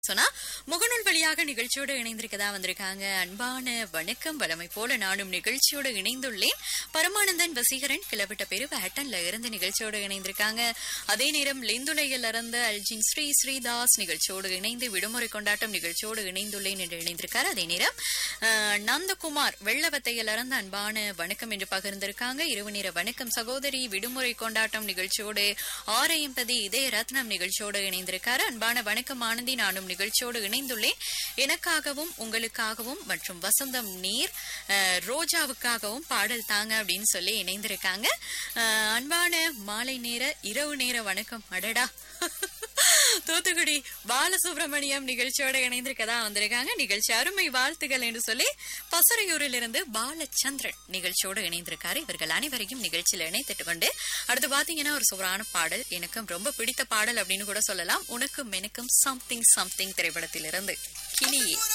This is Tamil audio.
சொன்னா முகநூல் வழியாக நிகழ்ச்சியோடு இணைந்திருக்கதா வந்திருக்காங்க அன்பான வணக்கம் வளமை போல நானும் நிகழ்ச்சியோடு இணைந்துள்ளேன் பரமானந்தன் வசீகரன் கிளவிட்ட பெரு ஹட்டன்ல இருந்து நிகழ்ச்சியோடு இணைந்திருக்காங்க அதே நேரம் லிந்துலையில் இருந்து அல்ஜின் ஸ்ரீ ஸ்ரீதாஸ் நிகழ்ச்சியோடு இணைந்து விடுமுறை கொண்டாட்டம் நிகழ்ச்சியோடு இணைந்துள்ளேன் என்று இணைந்திருக்கார் அதே நேரம் அஹ், நந்தகுமார் வெள்ளவத்தையில் இருந்து அன்பான வணக்கம் என்று பகிர்ந்திருக்காங்க இரவு நேர வணக்கம் சகோதரி விடுமுறை கொண்டாட்டம் நிகழ்ச்சியோடு ஆரையம்பதி இதய ரத்னம் நிகழ்ச்சியோடு இணைந்திருக்காரு அன்பான வணக்கம் ஆனந்தி நானும் நிகழ்ச்சியோடு இணைந்துள்ளேன் எனக்காகவும் உங்களுக்காகவும் மற்றும் வசந்தம் நீர் அஹ், ரோஜாவுக்காகவும் பாடல் தாங்க அப்படின்னு சொல்லி இணைந்திருக்காங்க அஹ், அன்பான மாலை நேர இரவு நேர வணக்கம் அடடா தூத்துக்குடி பாலசுப்ரமணியம் நிகழ்ச்சியோட இணைந்திருக்கதா வந்திருக்காங்க நிகழ்ச்சி அருமை வாழ்த்துகள் என்று சொல்லி பசறையூரில் இருந்து பாலச்சந்திரன் நிகழ்ச்சியோடு இணைந்திருக்காரு இவர்கள் அனைவரையும் நிகழ்ச்சியில் இணைத்துட்டு கொண்டு அடுத்து பாத்தீங்கன்னா ஒரு சுவரான பாடல் எனக்கும் ரொம்ப பிடித்த பாடல் அப்படின்னு கூட சொல்லலாம் உனக்கும் எனக்கும் சம்திங் சம்திங் திரைப்படத்திலிருந்து கிளியே